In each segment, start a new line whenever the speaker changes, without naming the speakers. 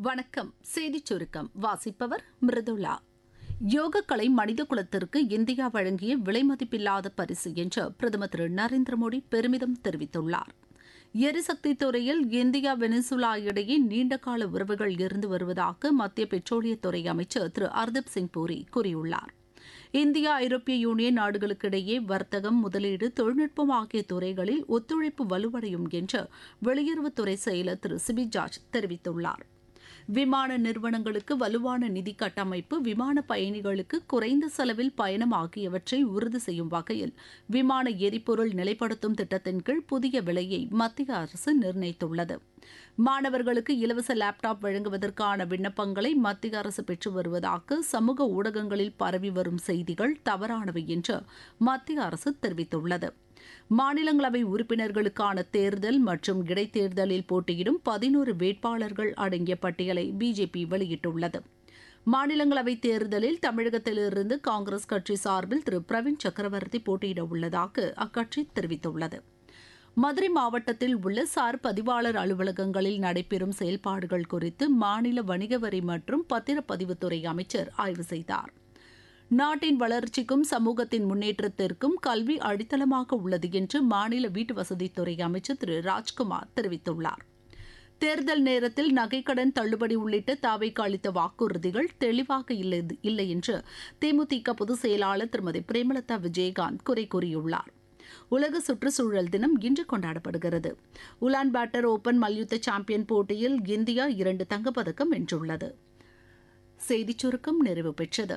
வணக்கம் செய்திச் சுருக்கம் வாசிப்பவர் மிருதுளா யோகக்கலை மனித குலத்திற்கு இந்தியா வழங்கிய விலைமதிப்பில்லாத பரிசு என்று பிரதமர் திரு நரேந்திர மோடி பெருமிதம் தெரிவித்துள்ளார் எரிசக்தி துறையில் இந்தியா வெனிசுலா இடையே நீண்டகால உறவுகள் இருந்து வருவதாக மத்திய பெட்ரோலியத்துறை அமைச்சர் திரு ஹர்தீப் சிங் பூரி கூறியுள்ளார் இந்தியா ஐரோப்பிய யூனியன் நாடுகளுக்கிடையே வர்த்தகம் முதலீடு தொழில்நுட்பம் ஆகிய துறைகளில் ஒத்துழைப்பு வலுவடையும் என்று வெளியுறவுத்துறை செயலர் திரு சிபி ஜார்ஜ் தெரிவித்துள்ளார் விமான நிறுவனங்களுக்கு வலுவான நிதி கட்டமைப்பு விமான பயணிகளுக்கு குறைந்த செலவில் பயணம் ஆகியவற்றை உறுதி செய்யும் வகையில் விமான எரிபொருள் நிலைப்படுத்தும் திட்டத்தின் கீழ் புதிய விலையை மத்திய அரசு நிர்ணயித்துள்ளது மாணவர்களுக்கு இலவச லேப்டாப் வழங்குவதற்கான விண்ணப்பங்களை மத்திய அரசு பெற்று வருவதாக சமூக ஊடகங்களில் பரவி வரும் செய்திகள் தவறானவை என்று மத்திய அரசு தெரிவித்துள்ளது மாநிலங்களவை உறுப்பினர்களுக்கான தேர்தல் மற்றும் இடைத்தேர்தலில் போட்டியிடும் பதினோரு வேட்பாளர்கள் அடங்கிய பட்டியலை பிஜேபி வெளியிட்டுள்ளது மாநிலங்களவை தேர்தலில் தமிழகத்திலிருந்து காங்கிரஸ் கட்சி சார்பில் திரு பிரவீன் சக்கரவர்த்தி போட்டியிட உள்ளதாக அக்கட்சி தெரிவித்துள்ளது மதுரை மாவட்டத்தில் உள்ள சார் பதிவாளர் அலுவலகங்களில் நடைபெறும் செயல்பாடுகள் குறித்து மாநில வணிக வரி மற்றும் பத்திரப்பதிவுத்துறை அமைச்சர் ஆய்வு செய்தார் நாட்டின் வளர்ச்சிக்கும் சமூகத்தின் முன்னேற்றத்திற்கும் கல்வி அடித்தளமாக உள்ளது என்று மாநில வீட்டு வசதித்துறை அமைச்சர் திரு ராஜ்குமார் தெரிவித்துள்ளார் தேர்தல் நேரத்தில் நகைக்கடன் தள்ளுபடி உள்ளிட்ட தாவைக்கு அளித்த வாக்குறுதிகள் தெளிவாக இல்லை இல்லை என்று தேமுதிக பொதுச் செயலாளர் திருமதி பிரேமலதா விஜயகாந்த் குறை கூறியுள்ளார் உலக சுற்றுச்சூழல் தினம் இன்று கொண்டாடப்படுகிறது உலான் பேட்டர் ஓபன் மல்யுத்த சாம்பியன் போட்டியில் இந்தியா இரண்டு தங்கப்பதக்கம் வென்றுள்ளது செய்திச் சுருக்கம் நிறைவு பெற்றது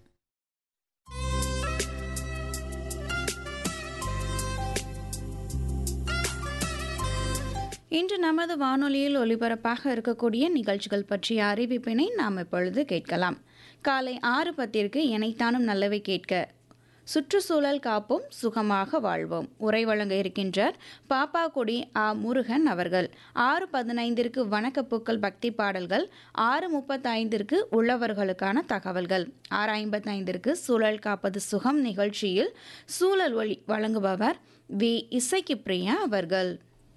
இன்று நமது வானொலியில் ஒலிபரப்பாக இருக்கக்கூடிய நிகழ்ச்சிகள் பற்றிய அறிவிப்பினை நாம் இப்பொழுது கேட்கலாம் காலை ஆறு பத்திற்கு இணைத்தானும் நல்லவை கேட்க சுற்றுச்சூழல் காப்போம் சுகமாக வாழ்வோம் உரை வழங்க இருக்கின்றார் பாப்பாக்குடி ஆ முருகன் அவர்கள் ஆறு பதினைந்திற்கு வணக்கப்பூக்கள் பக்தி பாடல்கள் ஆறு முப்பத்தைந்திற்கு உள்ளவர்களுக்கான தகவல்கள் ஆறு ஐம்பத்தைந்திற்கு சூழல் காப்பது சுகம் நிகழ்ச்சியில் சூழல் ஒளி வழங்குபவர் வி இசைக்கு பிரியா அவர்கள்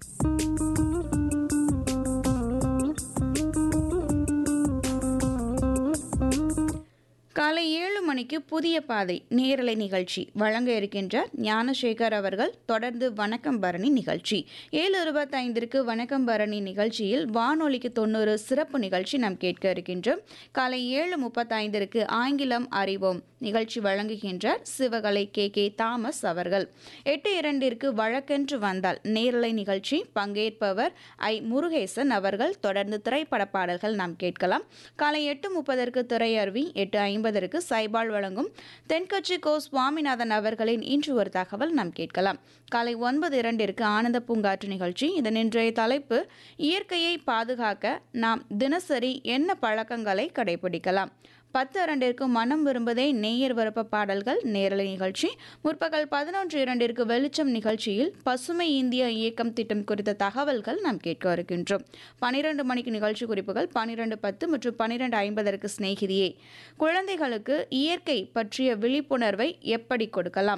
காலை ஏழு மணிக்கு புதிய பாதை நேரலை நிகழ்ச்சி வழங்க இருக்கின்றார் ஞானசேகர் அவர்கள் தொடர்ந்து வணக்கம் பரணி நிகழ்ச்சி ஏழு இருபத்தைந்திற்கு வணக்கம் பரணி நிகழ்ச்சியில் வானொலிக்கு தொண்ணூறு சிறப்பு நிகழ்ச்சி நாம் கேட்க இருக்கின்றோம் காலை ஏழு முப்பத்தைந்திற்கு ஆங்கிலம் அறிவோம் நிகழ்ச்சி வழங்குகின்றார் சிவகலை கே கே தாமஸ் அவர்கள் எட்டு இரண்டிற்கு வழக்கென்று வந்தால் நேரலை நிகழ்ச்சி பங்கேற்பவர் ஐ முருகேசன் அவர்கள் தொடர்ந்து திரைப்பட பாடல்கள் நாம் கேட்கலாம் காலை எட்டு முப்பதற்கு திரையருவி எட்டு ஐம்பதற்கு சைபால் வழங்கும் தென்கட்சி கோ சுவாமிநாதன் அவர்களின் இன்று ஒரு தகவல் நாம் கேட்கலாம் காலை ஒன்பது இரண்டிற்கு ஆனந்த பூங்காற்று நிகழ்ச்சி இதன் இன்றைய தலைப்பு இயற்கையை பாதுகாக்க நாம் தினசரி என்ன பழக்கங்களை கடைபிடிக்கலாம் பத்து இரண்டிற்கு மனம் விரும்புதே நேயர் விருப்ப பாடல்கள் நேரலை நிகழ்ச்சி முற்பகல் பதினொன்று இரண்டிற்கு வெளிச்சம் நிகழ்ச்சியில் பசுமை இந்திய இயக்கம் திட்டம் குறித்த தகவல்கள் நாம் கேட்க இருக்கின்றோம் பனிரெண்டு மணிக்கு நிகழ்ச்சி குறிப்புகள் பனிரெண்டு பத்து மற்றும் பனிரெண்டு ஐம்பதற்கு சிநேகிதியே குழந்தைகளுக்கு இயற்கை பற்றிய விழிப்புணர்வை எப்படி கொடுக்கலாம்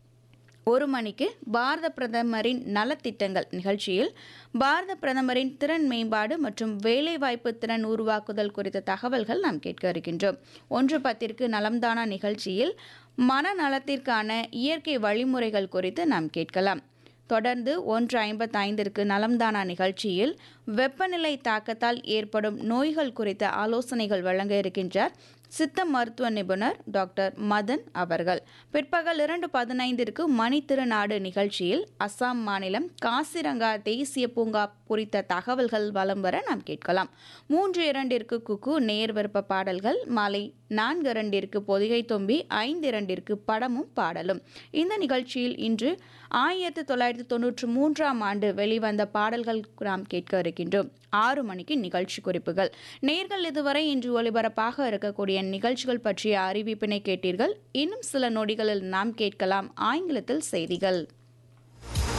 ஒரு மணிக்கு பாரத பிரதமரின் நலத்திட்டங்கள் நிகழ்ச்சியில் பாரத பிரதமரின் திறன் மேம்பாடு மற்றும் வேலைவாய்ப்பு திறன் உருவாக்குதல் குறித்த தகவல்கள் நாம் கேட்க இருக்கின்றோம் ஒன்று பத்திற்கு நலம்தானா நிகழ்ச்சியில் மனநலத்திற்கான இயற்கை வழிமுறைகள் குறித்து நாம் கேட்கலாம் தொடர்ந்து ஒன்று ஐம்பத்தைந்திற்கு நலம்தானா நிகழ்ச்சியில் வெப்பநிலை தாக்கத்தால் ஏற்படும் நோய்கள் குறித்த ஆலோசனைகள் வழங்க இருக்கின்றார் சித்த மருத்துவ நிபுணர் டாக்டர் மதன் அவர்கள் பிற்பகல் இரண்டு பதினைந்திற்கு மணித்திருநாடு நிகழ்ச்சியில் அஸ்ஸாம் மாநிலம் காசிரங்கா தேசிய பூங்கா குறித்த தகவல்கள் வலம் வர நாம் கேட்கலாம் மூன்று இரண்டிற்கு குக்கு நேர் விருப்ப பாடல்கள் மாலை நான்கு இரண்டிற்கு பொதிகை தொம்பி ஐந்து இரண்டிற்கு படமும் பாடலும் இந்த நிகழ்ச்சியில் இன்று ஆயிரத்தி தொள்ளாயிரத்தி தொன்னூற்றி மூன்றாம் ஆண்டு வெளிவந்த பாடல்கள் நாம் கேட்க இருக்கின்றோம் ஆறு மணிக்கு நிகழ்ச்சி குறிப்புகள் நேர்கள் இதுவரை இன்று ஒலிபரப்பாக இருக்கக்கூடிய நிகழ்ச்சிகள் பற்றிய அறிவிப்பினை கேட்டீர்கள் இன்னும் சில நொடிகளில் நாம் கேட்கலாம் ஆங்கிலத்தில் செய்திகள்